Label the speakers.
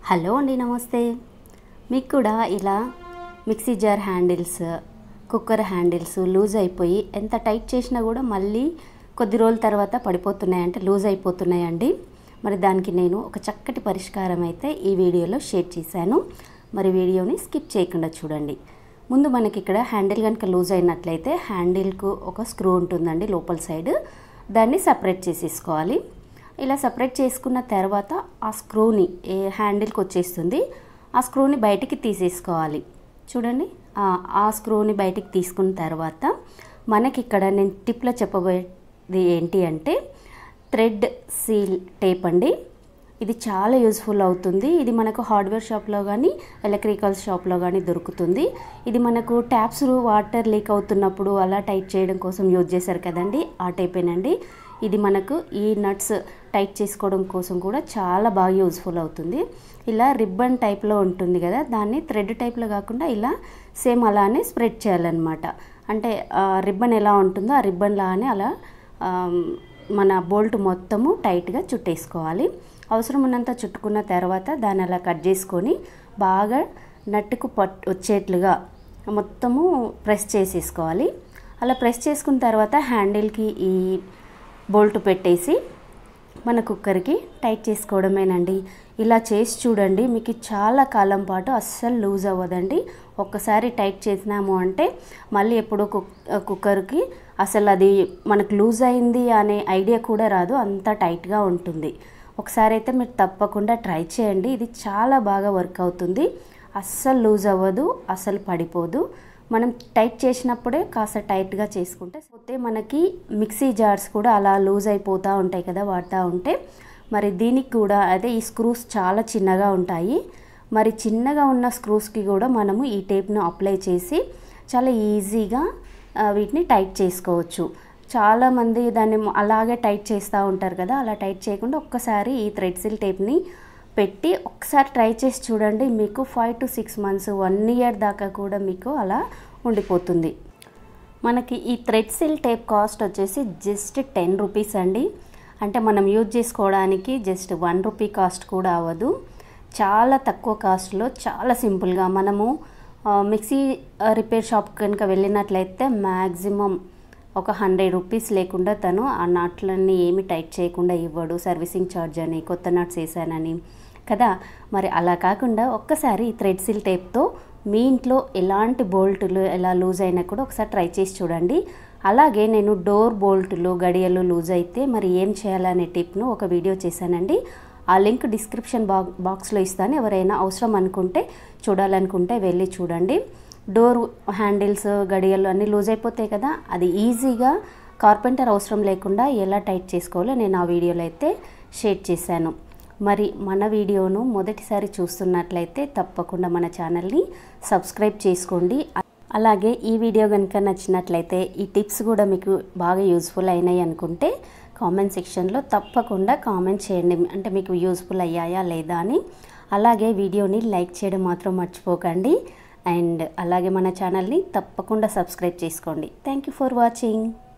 Speaker 1: hello అండి నమస్తే మీకు కూడా ఇలా mixie jar handles cooker handles loose అయిపోయి ఎంత టైట్ చేసినా కూడా మళ్ళీ కొద్ది రోజుల తర్వాత పడిపోతున్నాయి అంటే లూజ్ అయిపోతున్నాయండి మరి దానికి నేను ఒక చక్కటి పరిష్కారం అయితే ఈ వీడియోలో షేర్ చేశాను మరి వీడియోని స్కిప్ చేయకుండా చూడండి ముందు మనకి ఇక్కడ హ్యాండిల్ కనుక లూజ్ అయినట్లయితే హ్యాండిల్కు ఒక స్క్రూ ఉంటుందండి లోపల సైడ్ దాన్ని సపరేట్ చేసేసుకోవాలి ఇలా సపరేట్ చేసుకున్న తర్వాత ఆ స్క్రూని ఏ హ్యాండిల్కి వచ్చేస్తుంది ఆ స్క్రూని బయటికి తీసేసుకోవాలి చూడండి ఆ- ఆ స్క్రూని బయటికి తీసుకున్న తర్వాత మనకి ఇక్కడ నేను టిప్లో చెప్పబోయేది ఏంటి అంటే థ్రెడ్ సీల్ టేప్ అండి ఇది చాలా యూస్ఫుల్ అవుతుంది ఇది మనకు హార్డ్వేర్ షాప్లో కానీ ఎలక్ట్రికల్ షాప్లో కానీ దొరుకుతుంది ఇది మనకు ట్యాప్స్ వాటర్ లీక్ అవుతున్నప్పుడు అలా టైట్ చేయడం కోసం యూజ్ చేశారు కదండి ఆ టైపేనండి ఇది మనకు ఈ నట్స్ టైట్ చేసుకోవడం కోసం కూడా చాలా బాగా యూస్ఫుల్ అవుతుంది ఇలా రిబ్బన్ టైప్లో ఉంటుంది కదా దాన్ని థ్రెడ్ టైప్లో కాకుండా ఇలా సేమ్ అలానే స్ప్రెడ్ చేయాలన్నమాట అంటే ఆ రిబ్బన్ ఎలా ఉంటుందో ఆ రిబ్బన్ లానే అలా ఆ, మన బోల్ట్ మొత్తము టైట్గా చుట్టేసుకోవాలి అవసరం ఉన్నంత చుట్టుకున్న తర్వాత దాన్ని అలా కట్ చేసుకొని బాగా నట్టుకు పట్ వచ్చేట్లుగా మొత్తము ప్రెస్ చేసేసుకోవాలి అలా ప్రెస్ చేసుకున్న తర్వాత హ్యాండిల్కి ఈ బోల్ట్ పెట్టేసి మన కుక్కర్కి టైట్ చేసుకోవడమేనండి ఇలా చేసి చూడండి మీకు చాలా కాలం పాటు అస్సలు లూజ్ అవ్వదండి ఒక్కసారి టైట్ చేసినాము అంటే మళ్ళీ ఎప్పుడో కుక్ కుక్కర్కి అసలు అది మనకు లూజ్ అయింది అనే ఐడియా కూడా రాదు అంత టైట్గా ఉంటుంది ఒకసారి అయితే మీరు తప్పకుండా ట్రై చేయండి ఇది చాలా బాగా వర్క్ అవుతుంది అస్సలు లూజ్ అవ్వదు అసలు పడిపోదు మనం టైట్ చేసినప్పుడే కాస్త టైట్గా చేసుకుంటే పోతే మనకి మిక్సీ జార్స్ కూడా అలా లూజ్ అయిపోతూ ఉంటాయి కదా వాడుతూ ఉంటే మరి దీనికి కూడా అదే ఈ స్క్రూస్ చాలా చిన్నగా ఉంటాయి మరి చిన్నగా ఉన్న స్క్రూస్కి కూడా మనము ఈ టేప్ను అప్లై చేసి చాలా ఈజీగా ఆ, వీటిని టైట్ చేసుకోవచ్చు చాలామంది దాన్ని అలాగే టైట్ చేస్తూ ఉంటారు కదా అలా టైట్ చేయకుండా ఒక్కసారి ఈ థ్రెడ్ సిల్ టేప్ని పెట్టి ఒకసారి ట్రై చేసి చూడండి మీకు five to six months one year దాకా కూడా మీకు అలా ఉండిపోతుంది మనకి ఈ థ్రెడ్ సిల్ టేప్ కాస్ట్ వచ్చేసి జస్ట్ టెన్ రూపీస్ అండి అంటే మనం యూజ్ చేసుకోవడానికి జస్ట్ వన్ రూపీ కాస్ట్ కూడా అవ్వదు చాలా తక్కువ కాస్ట్లో చాలా సింపుల్గా మనము ఆ, మిక్సీ ఆ, రిపేర్ షాప్ కనుక వెళ్ళినట్లయితే మ్యాక్సిమం ఒక హండ్రెడ్ రూపీస్ లేకుండా తను ఆ నట్లన్నీ ఏమి టైట్ చేయకుండా ఇవ్వడు సర్వీసింగ్ ఛార్జ్ అని కొత్త నట్స్ వేసానని కదా మరి అలా కాకుండా ఒక్కసారి ఈ థ్రెడ్ సిల్ టేప్తో మీ ఇంట్లో ఎలాంటి బోల్టులు ఎలా లూజ్ అయినా కూడా ఒకసారి ట్రై చేసి చూడండి అలాగే నేను డోర్ బోల్టులు గడియలు లూజ్ అయితే మరి ఏం చేయాలనే టిప్ను ఒక వీడియో చేశానండి ఆ లింక్ డిస్క్రిప్షన్ బా బాక్స్లో ఇస్తాను ఎవరైనా అవసరం అనుకుంటే చూడాలనుకుంటే వెళ్ళి చూడండి డోర్ హ్యాండిల్స్ గడియలు అన్నీ లూజ్ అయిపోతాయి కదా అది ఈజీగా కార్పెంటర్ అవసరం లేకుండా ఎలా టైట్ చేసుకోవాలో నేను ఆ వీడియోలో అయితే షేర్ చేశాను మరి మన వీడియోను మొదటిసారి చూస్తున్నట్లయితే తప్పకుండా మన ఛానల్ని సబ్స్క్రైబ్ చేసుకోండి అలాగే ఈ వీడియో కనుక నచ్చినట్లయితే ఈ టిప్స్ కూడా మీకు బాగా యూస్ఫుల్ అయినాయి అనుకుంటే కామెంట్ సెక్షన్లో తప్పకుండా కామెంట్ చేయండి అంటే మీకు యూస్ఫుల్ అయ్యాయా లేదా అని అలాగే వీడియోని లైక్ చేయడం మాత్రం మర్చిపోకండి అండ్ అలాగే మన ఛానల్ని తప్పకుండా సబ్స్క్రైబ్ చేసుకోండి థ్యాంక్ యూ ఫర్ వాచింగ్